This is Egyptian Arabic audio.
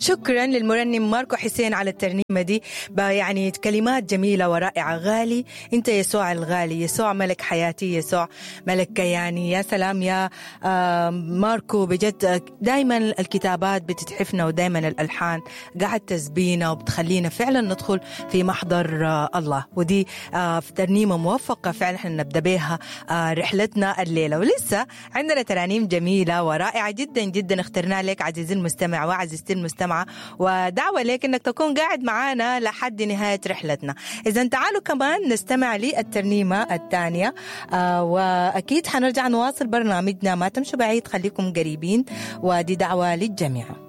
شكرا للمرنم ماركو حسين على الترنيمة دي يعني كلمات جميلة ورائعة غالي أنت يسوع الغالي يسوع ملك حياتي يسوع ملك كياني يا سلام يا ماركو بجد دايما الكتابات بتتحفنا ودايما الألحان قاعد تسبينا وبتخلينا فعلا ندخل في محضر الله ودي ترنيمة موفقة فعلا احنا نبدأ بها رحلتنا الليلة ولسه عندنا ترانيم جميلة ورائعة جدا جدا اخترناها لك عزيزي المستمع وعزيزتي المستمعة ودعوة لك انك تكون قاعد معانا لحد نهاية رحلتنا اذا تعالوا كمان نستمع للترنيمة الثانية آه واكيد حنرجع نواصل برنامجنا ما تمشوا بعيد خليكم قريبين ودي دعوة للجميع